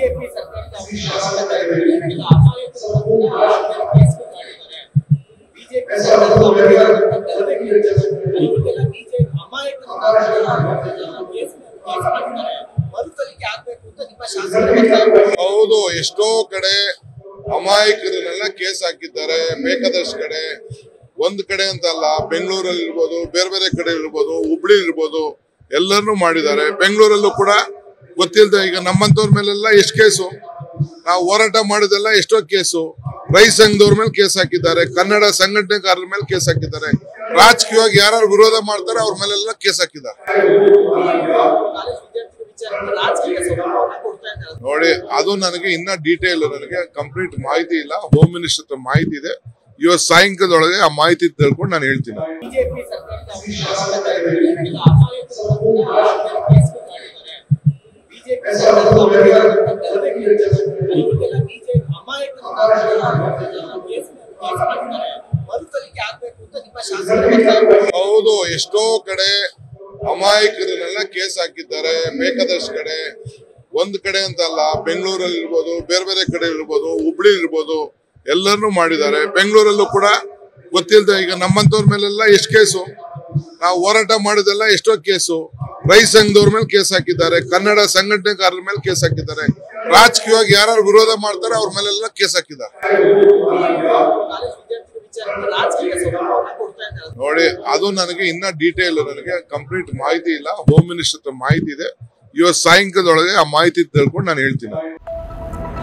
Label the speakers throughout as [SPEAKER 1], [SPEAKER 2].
[SPEAKER 1] BJP ಸರ್ಕಾರದ ಅವಶ್ಯಕತೆ ಇದೆ. ಈಗ ಅಮಾಯಕರನ್ನ ಕೇಸ್ಗಳು ಮಾಡಿದ್ದಾರೆ. ಬಿಜೆಪಿ ಸರ್ಕಾರದ ಅವಶ್ಯಕತೆ ಇದೆ. ಇವಕ್ಕೆಲ್ಲ ಬಿಜೆಪಿ ಅಮಾಯಕರನ್ನ ಕೇಸ್ ಕೇಸ್ ಮಾಡಿದ್ದಾರೆ. ಮರುತನಿಖೆ ಆಗ್ಬೇಕು ಅಂತ ನಿಮ್ಮ ಶಾಸಕರ ಒತ್ತಾಯ.
[SPEAKER 2] ಹೌದು ಎಷ್ಟೋ ಕಡೆ ಅಮಾಯಕರನ್ನೆಲ್ಲ ಕೇಸ್ ಹಾಕಿದ್ದಾರೆ ಬೇಕಾದಷ್ಟು ಕಡೆ ಒಂದ್ ಕಡೆ ಅಂತ ಅಲ್ಲ ಬೆಂಗಳೂರಲ್ಲಿ ಇರ್ಬೋದು ಬೇರೆ ಬೇರೆ ಕಡೆ ಇರ್ಬೋದು ಹುಬ್ಳಿ ಇರ್ಬೋದು ಎಲ್ಲರನ್ನೂ ಮಾಡಿದ್ದಾರೆ ಬೆಂಗಳೂರಲ್ಲೂ ಕೂಡ ಗೊತ್ತಿಲ್ಲದೆ ಈಗ ನಮ್ಮಂತವ್ರ ಮೇಲೆಲ್ಲ ಎಷ್ಟು ಕೇಸು ನಾವು ಹೋರಾಟ ಮಾಡಿದೆಲ್ಲ ಎಷ್ಟೋ ಕೇಸು ರೈತ ಸಂಘದವ್ರ ಮೇಲೆ ಕೇಸ್ ಹಾಕಿದ್ದಾರೆ ಕನ್ನಡ ಸಂಘಟನೆಗಾರರ ಮೇಲೆ ಕೇಸ್ ಹಾಕಿದ್ದಾರೆ ರಾಜಕೀಯವಾಗಿ ಯಾರು ವಿರೋಧ ಮಾಡ್ತಾರೆ ಅವ್ರ ಮೇಲೆಲ್ಲ ಕೇಸ್ ಹಾಕಿದ್ದಾರೆ
[SPEAKER 1] ಕಾಲೇಜ್ ವಿದ್ಯಾರ್ಥಿಗಳ ವಿಚಾರಕ್ಕೆ ರಾಜಕೀಯ ಸ್ವಭಾವವನ್ನು ಕೊಡ್ತಾ ಇದ್ದಾರೆ
[SPEAKER 2] ನೋಡಿ ಅದು ನನಗೆ ಇನ್ನ ಡೀಟೇಲ್ ನನಗೆ ಕಂಪ್ಲೀಟ್ ಮಾಹಿತಿ ಇಲ್ಲ ಹೋಮ್ ಮಿನಿಸ್ಟರ್ ಹತ್ರ ಮಾಹಿತಿ ಇದೆ ಇವತ್ತು ಸಾಯಂಕಾಲದೊಳಗೆ ಆ ಮಾಹಿತಿ ತಿಳ್ಕೊಂಡು ನಾನು ಹೇಳ್ತೀನಿ
[SPEAKER 1] ಬಿಜೆಪಿ ಸರ್ಕಾರದ ಅವಶ್ಯಕತೆ ಇದೆ. ಈಗ ಅಮಾಯಕರನ್ನ ಕೇಸ್ಗಳು ಮಾಡಿದ್ದಾರೆ. ಬಿಜೆಪಿ ಸರ್ಕಾರದ ಅವಶ್ಯಕತೆ ಇದೆ. ಇವಕ್ಕೆಲ್ಲ ಬಿಜೆಪಿ ಅಮಾಯಕರನ್ನ ಕೇಸ್ ಕೇಸ್ ಮಾಡಿದ್ದಾರೆ. ಮರುತನಿಖೆ ಆಗ್ಬೇಕು ಅಂತ ನಿಮ್ಮ ಶಾಸಕರ ಒತ್ತಾಯ.
[SPEAKER 2] ಹೌದು ಎಷ್ಟೋ ಕಡೆ ಅಮಾಯಕರನ್ನೆಲ್ಲ ಕೇಸ್ ಹಾಕಿದ್ದಾರೆ ಬೇಕಾದಷ್ಟು ಕಡೆ ಒಂದ್ ಕಡೆ ಅಂತ ಅಲ್ಲ ಬೆಂಗಳೂರಲ್ಲಿ ಇರ್ಬೋದು ಬೇರೆ ಬೇರೆ ಕಡೆ ಇರ್ಬೋದು ಹುಬ್ಳಿ ಇರ್ಬೋದು ಎಲ್ಲರನ್ನೂ ಮಾಡಿದ್ದಾರೆ ಬೆಂಗಳೂರಲ್ಲೂ ಕೂಡ ಗೊತ್ತಿಲ್ಲದೆ ಈಗ ನಮ್ಮಂತವ್ರ ಮೇಲೆಲ್ಲ ಎಷ್ಟು ಕೇಸು ನಾವು ಹೋರಾಟ ಮಾಡಿದೆಲ್ಲ ಎಷ್ಟೋ ಕೇಸು ರೈತ ಸಂಘದವ್ರ ಮೇಲೆ ಕೇಸ್ ಹಾಕಿದ್ದಾರೆ ಕನ್ನಡ ಸಂಘಟನೆಗಾರರ ಮೇಲೆ ಕೇಸ್ ಹಾಕಿದ್ದಾರೆ ರಾಜಕೀಯವಾಗಿ ಯಾರು ವಿರೋಧ ಮಾಡ್ತಾರೆ ಅವ್ರ ಮೇಲೆಲ್ಲ ಕೇಸ್ ಹಾಕಿದ್ದಾರೆ
[SPEAKER 1] ಕಾಲೇಜ್ ವಿದ್ಯಾರ್ಥಿಗಳ ವಿಚಾರಕ್ಕೆ ರಾಜಕೀಯ ಸ್ವಭಾವವನ್ನು ಕೊಡ್ತಾ ಇದ್ದಾರೆ
[SPEAKER 2] ನೋಡಿ ಅದು ನನಗೆ ಇನ್ನ ಡೀಟೇಲ್ ನನಗೆ ಕಂಪ್ಲೀಟ್ ಮಾಹಿತಿ ಇಲ್ಲ ಹೋಮ್ ಮಿನಿಸ್ಟರ್ ಹತ್ರ ಮಾಹಿತಿ ಇದೆ ಇವತ್ತು ಸಾಯಂಕಾಲದೊಳಗೆ ಆ ಮಾಹಿತಿ ತಿಳ್ಕೊಂಡು ನಾನು ಹೇಳ್ತೀನಿ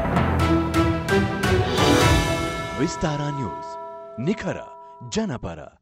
[SPEAKER 3] ವಿಸ್ತಾರ ನ್ಯೂಸ್ ನಿಖರ ಜನಪರ